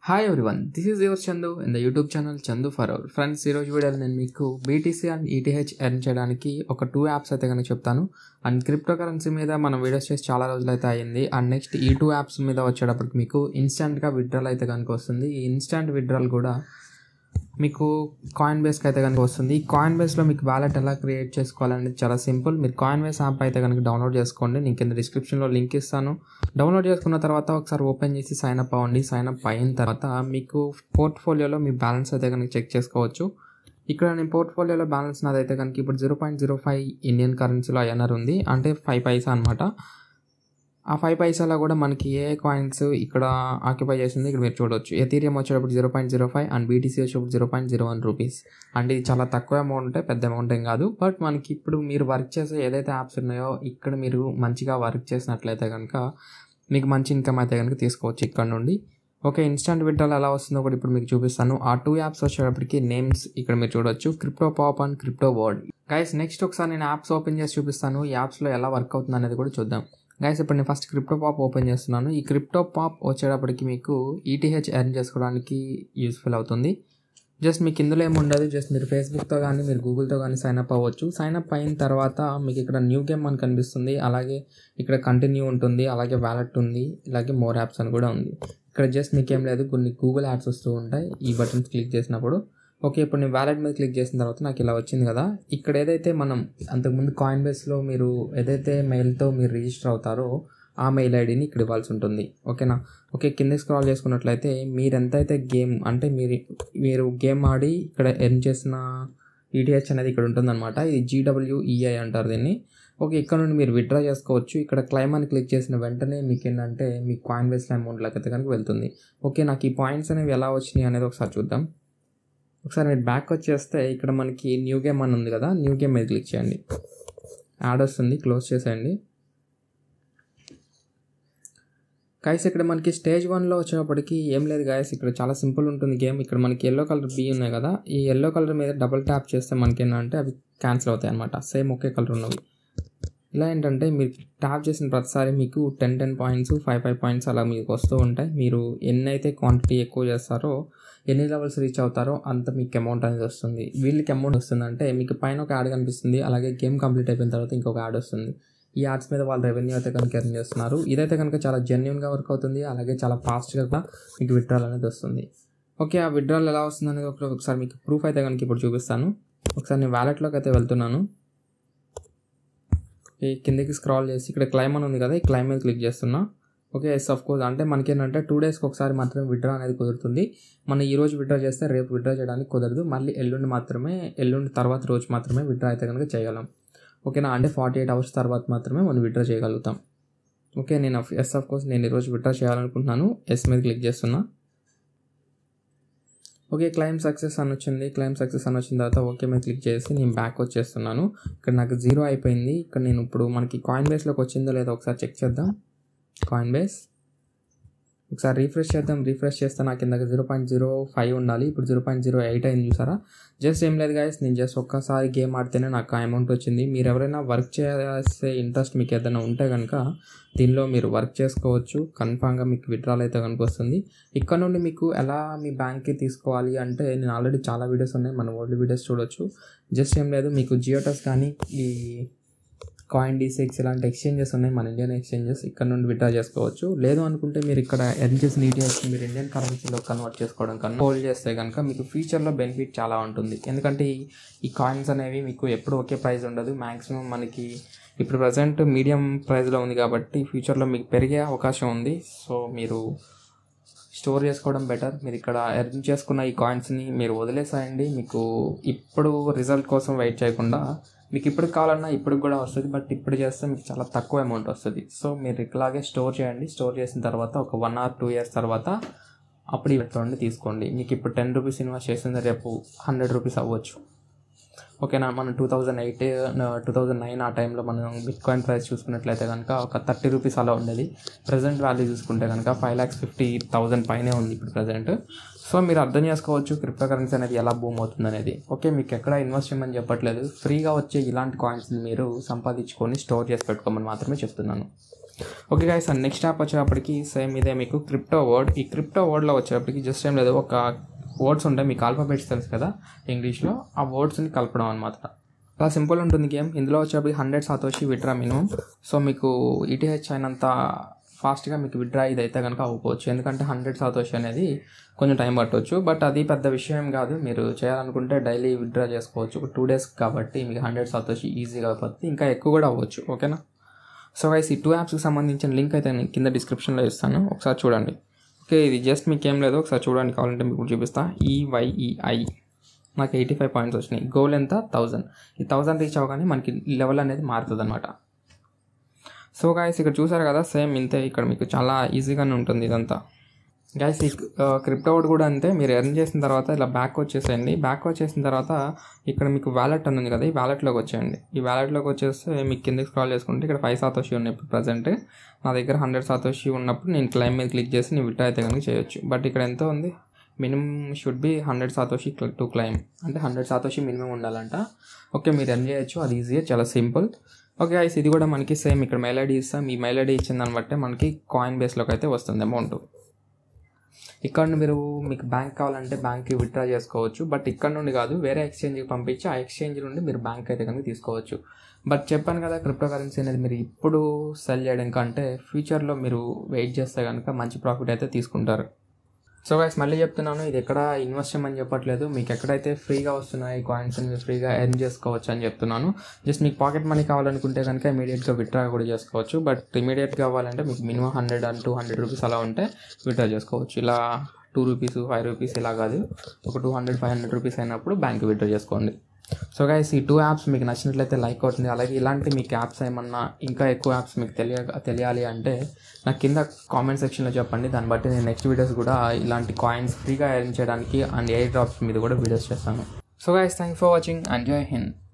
hi everyone this is your Chandu in the YouTube channel Chandu for our friends ఈరోజు వీడియోలో నేను మీకు బీటీసీ అండ్ ఈటీహెచ్ ఎర్న్ చేయడానికి ఒక టూ యాప్స్ అయితే కనుక చెప్తాను అండ్ క్రిప్టో కరెన్సీ మీద మనం వీడియోస్ చేసి చాలా రోజులు అయితే అయ్యింది అండ్ నెక్స్ట్ ఈ టూ యాప్స్ మీద వచ్చేటప్పటికి మీకు ఇన్స్టెంట్గా విత్డ్రాల్ అయితే కనుక వస్తుంది ఈ ఇన్స్టెంట్ విత్డ్రాల్ కూడా మీకు కాయిన్ బేస్కి అయితే కనుక వస్తుంది ఈ కాయిన్ బేస్లో మీకు వ్యాలెట్ ఎలా క్రియేట్ చేసుకోవాలనేది చాలా సింపుల్ మీరు కాయిన్ బేస్ యాప్ అయితే కనుక డౌన్లోడ్ చేసుకోండి నేను కింద డిస్క్రిప్షన్లో లింక్ ఇస్తాను డౌన్లోడ్ చేసుకున్న తర్వాత ఒకసారి ఓపెన్ చేసి సైన్ అప్ అవ్వండి సైన్ అప్ అయిన తర్వాత మీకు పోర్ట్ఫోలియోలో మీ బ్యాలెన్స్ అయితే కనుక చెక్ చేసుకోవచ్చు ఇక్కడ నేను పోర్ట్ఫోలియోలో బ్యాలెన్స్ నాదైతే కనుక ఇప్పుడు zero point zero five Indian కరెన్సీలో ఐఎన్ఆర్ ఉంది అంటే ఫైవ్ పైసా అనమాట ఆ ఫైవ్ పైసాలో కూడా మనకి ఏ కాయిన్స్ ఇక్కడ ఆక్యుపై చేసింది ఇక్కడ మీరు చూడవచ్చు ఎథీరియం వచ్చేటప్పుడు zero point zero five and BTC వచ్చేటప్పుడు zero point zero one rupees and ఇది చాలా తక్కువ అమౌంట్ పెద్ద అమౌంట్ ఏం కాదు బట్ మనకి ఇప్పుడు మీరు వర్క్ చేసే ఏదైతే యాప్స్ ఉన్నాయో ఇక్కడ మీరు మంచిగా వర్క్ చేసినట్లయితే కనుక మీకు మంచి ఇన్కమ్ అయితే కనుక తీసుకోవచ్చు ఇక్కడ నుండి ఓకే ఇన్స్టంట్ విడ్రాల్ ఎలా వస్తుందో కూడా ఇప్పుడు మీకు చూపిస్తాను ఆ టూ యాప్స్ వచ్చేటప్పటికి నేమ్స్ ఇక్కడ మీరు చూడొచ్చు crypto pop and crypto word guys next ఒకసారి నేను యాప్స్ ఓపెన్ చేసి చూపిస్తాను ఈ యాప్స్లో ఎలా వర్క్ అవుతుంది అనేది కూడా చూద్దాం గైస్ ఇప్పుడు నేను ఫస్ట్ క్రిప్టో పాప్ ఓపెన్ చేస్తున్నాను ఈ క్రిప్టో పాప్ వచ్చేటప్పటికి మీకు ఈటీహెచ్ ఎర్న్ చేసుకోవడానికి యూస్ఫుల్ అవుతుంది జస్ట్ మీకు ఇందులో ఏమి ఉండదు జస్ట్ మీరు ఫేస్బుక్తో కానీ మీరు గూగుల్తో కానీ సైన్ అప్ అవ్వచ్చు సైన్ అప్ అయిన తర్వాత మీకు ఇక్కడ న్యూ గేమ్ అని కనిపిస్తుంది అలాగే ఇక్కడ కంటిన్యూ ఉంటుంది అలాగే వ్యాలెట్ ఉంది అలాగే మోర్ యాప్స్ అని కూడా ఉంది ఇక్కడ జస్ట్ మీకు ఏం లేదు కొన్ని గూగుల్ యాడ్స్ వస్తూ ఉంటాయి ఈ బటన్స్ క్లిక్ చేసినప్పుడు ఓకే ఇప్పుడు నేను వ్యాలెట్ మీద క్లిక్ చేసిన తర్వాత నాకు ఇలా వచ్చింది కదా ఇక్కడ ఏదైతే మనం అంతకుముందు కాయిన్ బేస్లో మీరు ఏదైతే మెయిల్తో మీరు రిజిస్టర్ అవుతారో ఆ మెయిల్ ఐడిని ఇక్కడ ఇవ్వాల్సి ఉంటుంది ఓకేనా ఓకే కింద స్క్రాల్ చేసుకున్నట్లయితే మీరు ఎంతైతే గేమ్ అంటే మీరు మీరు గేమ్ ఆడి ఇక్కడ ఎర్న్ చేసిన ఈటీహెచ్ అనేది ఇక్కడ ఉంటుందన్నమాట ఇది జీడబ్ల్యూఈఐ అంటారు దీన్ని ఓకే ఇక్కడ నుండి మీరు విత్డ్రా చేసుకోవచ్చు ఇక్కడ క్లైమ్ అని క్లిక్ చేసిన వెంటనే మీకు ఏంటంటే మీ కాయిన్ బేస్లో అమౌంట్లోకి అయితే కనుక వెళ్తుంది ఓకే నాకు ఈ పాయింట్స్ అనేవి ఎలా వచ్చినాయి అనేది ఒకసారి చూద్దాం ఒకసారి మీరు బ్యాక్ వచ్చేస్తే ఇక్కడ మనకి న్యూ గేమ్ అని ఉంది కదా న్యూ గేమ్ మీద క్లిక్ చేయండి యాడ్ వస్తుంది క్లోజ్ చేసేయండి గాయస్ ఇక్కడ మనకి స్టేజ్ వన్లో వచ్చేటప్పటికి ఏం లేదు గాయస్ ఇక్కడ చాలా సింపుల్ ఉంటుంది గేమ్ ఇక్కడ మనకి ఎల్లో కలర్ బీ ఉన్నాయి కదా ఈ ఎల్లో కలర్ మీద డబుల్ ట్యాప్ చేస్తే మనకి ఏంటంటే అవి క్యాన్సిల్ అవుతాయి అనమాట సేమ్ ఒకే కలర్ ఉన్నవి ఇలా ఏంటంటే మీరు ట్యాప్ చేసిన ప్రతిసారి మీకు ten ten points five five points అలా మీకు వస్తూ ఉంటాయి మీరు ఎన్నైతే క్వాంటిటీ ఎక్కువ చేస్తారో ఎన్ని లెవెల్స్ రీచ్ అవుతారో అంత మీకు అమౌంట్ అనేది వస్తుంది వీళ్ళకి అమౌంట్ వస్తుందంటే మీకు పైన ఒక యాడ్ కనిపిస్తుంది అలాగే గేమ్ కంప్లీట్ అయిపోయిన తర్వాత ఇంకొక యాడ్ వస్తుంది ఈ యాడ్స్ మీద వాళ్ళ రెవెన్యూ అయితే కనుక ఎర్న్ చేస్తున్నారు ఇదైతే కనుక చాలా జెన్యున్గా వర్క్ అవుతుంది అలాగే చాలా ఫాస్ట్గా కూడా మీకు విత్డ్రాల్ అనేది వస్తుంది ఓకే ఆ విత్డ్రాల్ ఎలా వస్తుంది అనేది ఒకసారి మీకు ప్రూఫ్ అయితే కనుక ఇప్పుడు చూపిస్తాను ఒకసారి నేను వ్యాలెట్లోకి అయితే వెళ్తున్నాను ఈ కిందకి స్క్రాల్ చేసి ఇక్కడ క్లైమ్ అని ఉంది కదా ఈ క్లైమ్ మీద క్లిక్ చేస్తున్నా ఓకే ఎస్ ఆఫ్ కోర్స్ అంటే మనకి ఏంటంటే టూ డేస్కి ఒకసారి మాత్రమే విత్డ్రా అనేది కుదురుతుంది మనం ఈ రోజు విత్డ్రా చేస్తే రేపు విత్డ్రా చేయడానికి కుదరదు మళ్ళీ ఎల్లుండి మాత్రమే ఎల్లుండి తర్వాత రోజు మాత్రమే విత్డ్రా అయితే కనుక చేయగలం ఓకేనా అంటే ఫార్టీ ఎయిట్ అవర్స్ తర్వాత మాత్రమే మనం విత్డ్రా చేయగలుగుతాం ఓకే నేను ఎస్ ఆఫ్ కోర్స్ నేను ఈరోజు విత్డ్రా చేయాలనుకుంటున్నాను ఎస్ మీద క్లిక్ చేస్తున్నా ఓకే క్లైమ్ సక్సెస్ అని వచ్చింది క్లైమ్ సక్సెస్ అని వచ్చిన తర్వాత ఓకే మీద క్లిక్ చేసి నేను బ్యాక్ వచ్చేస్తున్నాను ఇక్కడ నాకు జీరో అయిపోయింది ఇక్కడ నేను ఇప్పుడు మనకి కాయిన్ బేస్లోకి వచ్చిందో లేదో ఒకసారి చెక్ చేద్దాం కాయిన్ బేస్ ఒకసారి రీఫ్రెష్ చేద్దాం రీఫ్రెష్ చేస్తే నాకు కింద జీరో పాయింట్ జీరో ఫైవ్ ఉండాలి ఇప్పుడు జీరో పాయింట్ జీరో ఎయిట్ అయింది చూసారా జస్ట్ ఏం లేదు గాయస్ నేను జస్ట్ ఒక్కసారి గేమ్ ఆడితేనే నాకు ఆ అమౌంట్ వచ్చింది మీరు ఎవరైనా వర్క్ చేసే ఇంట్రెస్ట్ మీకు ఏదైనా ఉంటే కనుక దీనిలో మీరు వర్క్ చేసుకోవచ్చు కన్ఫామ్గా మీకు విత్డ్రాల్ అయితే కనుక వస్తుంది ఇక్కడ నుండి మీకు ఎలా మీ బ్యాంక్కి తీసుకోవాలి అంటే నేను ఆల్రెడీ చాలా వీడియోస్ ఉన్నాయి మన ఓల్డ్ వీడియోస్ చూడొచ్చు జస్ట్ ఏం లేదు మీకు జియోటస్ కానీ ఈ కాయిన్ డీ సిక్స్ ఇలాంటి ఎక్స్చేంజెస్ ఉన్నాయి మన ఇండియన్ ఎక్స్చేంజెస్ ఇక్కడ నుండి విత్డ్రా చేసుకోవచ్చు లేదు అనుకుంటే మీరు ఇక్కడ ఎర్న్ చేసిన ఈటీఎస్ మీరు ఇండియన్ కరెన్సీలో కన్వర్ట్ చేసుకోవడం కన్నా హోల్డ్ చేస్తే కనుక మీకు ఫ్యూచర్లో బెనిఫిట్ చాలా ఉంటుంది ఎందుకంటే ఈ కాయిన్స్ అనేవి మీకు ఎప్పుడు ఒకే ప్రైస్ ఉండదు మ్యాక్సిమం మనకి ఇప్పుడు ప్రజెంట్ మీడియం ప్రైస్లో ఉంది కాబట్టి ఫ్యూచర్లో మీకు పెరిగే అవకాశం ఉంది సో మీరు స్టోర్ చేసుకోవడం బెటర్ మీరు ఇక్కడ ఎర్న్ చేసుకున్న ఈ కాయిన్స్ని మీరు వదిలేసాయండి మీకు ఇప్పుడు రిజల్ట్ కోసం వెయిట్ చేయకుండా మీకు ఇప్పుడు కావాలన్నా ఇప్పుడు కూడా వస్తుంది బట్ ఇప్పుడు చేస్తే మీకు చాలా తక్కువ అమౌంట్ వస్తుంది సో మీరు ఇట్లాగే స్టోర్ చేయండి స్టోర్ చేసిన తర్వాత ఒక వన్ ఆర్ టూ ఇయర్స్ తర్వాత అప్పుడు ఇవ్వండి తీసుకోండి మీకు ఇప్పుడు టెన్ రూపీస్ ఇన్వెస్ట్ చేసింది రేపు హండ్రెడ్ రూపీస్ అవ్వచ్చు ఓకేనా మనం two thousand eight two thousand nine ఆ టైంలో మనం బిట్ కాయిన్ ప్రైస్ చూసుకున్నట్లయితే కనుక ఒక థర్టీ రూపీస్ అలా ఉండేది ప్రజెంట్ వాల్యూ చూసుకుంటే కనుక ఫైవ్ ల్యాక్స్ ఫిఫ్టీ థౌజండ్ పైనే ఉంది ఇప్పుడు ప్రజెంట్ సో మీరు అర్థం చేసుకోవచ్చు క్రిప్టో కరెన్సీ అనేది ఎలా బూమ్ అవుతుంది అనేది ఓకే మీకు ఎక్కడ ఇన్వెస్ట్ చేయమని చెప్పట్లేదు ఫ్రీగా వచ్చే ఇలాంటి కాయిన్స్ని మీరు సంపాదించుకొని స్టోర్ చేసి పెట్టుకోమని మాత్రమే చెప్తున్నాను okay guys and next app వచ్చేటప్పటికి సేమ్ ఇదే మీకు క్రిప్టో వర్డ్ ఈ క్రిప్టో వర్డ్లో వచ్చేటప్పటికి జస్ట్ ఏం లేదు ఒక వర్డ్స్ ఉంటాయి మీకు ఆల్ఫాబెట్స్ తెలుసు కదా ఇంగ్లీష్లో ఆ వర్డ్స్ని కలపడం అనమాట చాలా సింపుల్ ఉంటుంది గేమ్ ఇందులో వచ్చేటప్పటికి hundred satoshi withdraw minimum so మీకు ఈటీహెచ్ అయినంత ఫాస్ట్గా మీకు విడ్రా ఇది అయితే కనుక అవ్వకపోవచ్చు ఎందుకంటే హండ్రెడ్ సాతోషి అనేది కొంచెం టైం పట్టవచ్చు బట్ అది పెద్ద విషయం కాదు మీరు చేయాలనుకుంటే డైలీ విత్డ్రా చేసుకోవచ్చు ఒక టూ డేస్ కాబట్టి మీకు హండ్రెడ్ సాతోషి ఈజీగా అయిపోతుంది ఇంకా ఎక్కువ కూడా అవ్వచ్చు ఓకేనా సో గైస్ ఈ టూ యాప్స్కి సంబంధించిన లింక్ అయితే నేను కింద డిస్క్రిప్షన్లో ఇస్తాను ఒకసారి చూడండి ఓకే ఇది జస్ట్ మీకు ఏం లేదు ఒకసారి చూడండి కావాలంటే మీకు చూపిస్తా ఈవైఈఐ నాకు ఎయిటీ ఫైవ్ పాయింట్స్ వచ్చినాయి గోల్ ఎంత థౌజండ్ ఈ థౌజండ్ రీచ్ అవ్వగానే మనకి లెవెల్ అనేది మారుతుంది అనమాట సో గాయస్ ఇక్కడ చూసారు కదా సేమ్ ఇంతే ఇక్కడ మీకు చాలా ఈజీగానే ఉంటుంది ఇదంతా గైస్ ఈ క్రిప్టో వర్డ్ కూడా అంతే మీరు ఎర్న్ చేసిన తర్వాత ఇలా బ్యాక్ వచ్చేసేయండి బ్యాక్ వచ్చేసిన తర్వాత ఇక్కడ మీకు వ్యాలెట్ అని ఉంది కదా ఈ వ్యాలెట్లోకి వచ్చేయండి ఈ వ్యాలెట్లోకి వచ్చేస్తే మీకు కిందకి స్క్రాల్ చేసుకుంటే ఇక్కడ ఫైవ్ సాతోషి ఉన్నాయి ఇప్పుడు ప్రజెంట్ నా దగ్గర హండ్రెడ్ సాతోషి ఉన్నప్పుడు నేను క్లైమ్ మీద క్లిక్ చేసి నేను విట్రా అయితే కనుక చేయొచ్చు బట్ ఇక్కడ ఎంత ఉంది minimum should be hundred satoshi to claim అంటే హండ్రెడ్ సాతోషి మినిమం ఉండాలంట ఓకే మీరు ఎర్న్ చేయొచ్చు అది ఈజీగా చాలా సింపుల్ ఓకే ఐస్ ఇది కూడా మనకి సేమ్ ఇక్కడ మెయిల్ ఐడి ఇస్తాం ఈ మెయిల్ ఐడి ఇచ్చిన దాన్ని బట్టే మనకి కాయిన్ బేస్లోకి అయితే వస్తుంది అమౌంట్ ఇక్కడ నుండి మీరు మీకు బ్యాంక్ కావాలంటే బ్యాంక్కి విత్డ్రా చేసుకోవచ్చు బట్ ఇక్కడ నుండి కాదు వేరే ఎక్స్చేంజ్కి పంపించి ఆ ఎక్స్చేంజ్ నుండి మీరు బ్యాంక్ అయితే కనుక తీసుకోవచ్చు బట్ చెప్పాను కదా క్రిప్టో కరెన్సీ అనేది మీరు ఇప్పుడు సెల్ చేయడం కంటే ఫ్యూచర్లో మీరు వెయిట్ చేస్తే కనుక మంచి ప్రాఫిట్ అయితే తీసుకుంటారు సో గైస్ మళ్ళీ చెప్తున్నాను ఇది ఎక్కడ ఇన్వెస్ట్ చేయమని చెప్పట్లేదు మీకు ఎక్కడైతే ఫ్రీగా వస్తున్నాయి కాయిన్స్ మీరు ఫ్రీగా ఎర్న్ చేసుకోవచ్చు అని చెప్తున్నాను జస్ట్ మీకు పాకెట్ మనీ కావాలనుకుంటే కనుక ఇమీడియట్గా విత్డ్రా కూడా చేసుకోవచ్చు బట్ ఇమీడియట్గా కావాలంటే మీకు minimum hundred and two hundred rupees అలా ఉంటే విత్డ్రా చేసుకోవచ్చు ఇలా టూ రూపీస్ ఫైవ్ రూపీస్ ఇలా కాదు ఒక two hundred five hundred rupees అయినప్పుడు బ్యాంక్ విత్డ్రా చేసుకోండి సో గైస్ ఈ టూ యాప్స్ మీకు నచ్చినట్లయితే లైక్ అవుతుంది అలాగే ఇలాంటి మీకు యాప్స్ ఏమన్నా ఇంకా ఎక్కువ యాప్స్ మీకు తెలియ తెలియాలి అంటే నాకు కింద కామెంట్ సెక్షన్లో చెప్పండి దాన్ని బట్టి నేను నెక్స్ట్ వీడియోస్ కూడా ఇలాంటి కాయిన్స్ ఫ్రీగా ఎర్న్ చేయడానికి అండ్ ఎయిర్ డ్రాప్స్ మీద కూడా వీడియోస్ చేస్తాను so guys thank for watching and జై హింద్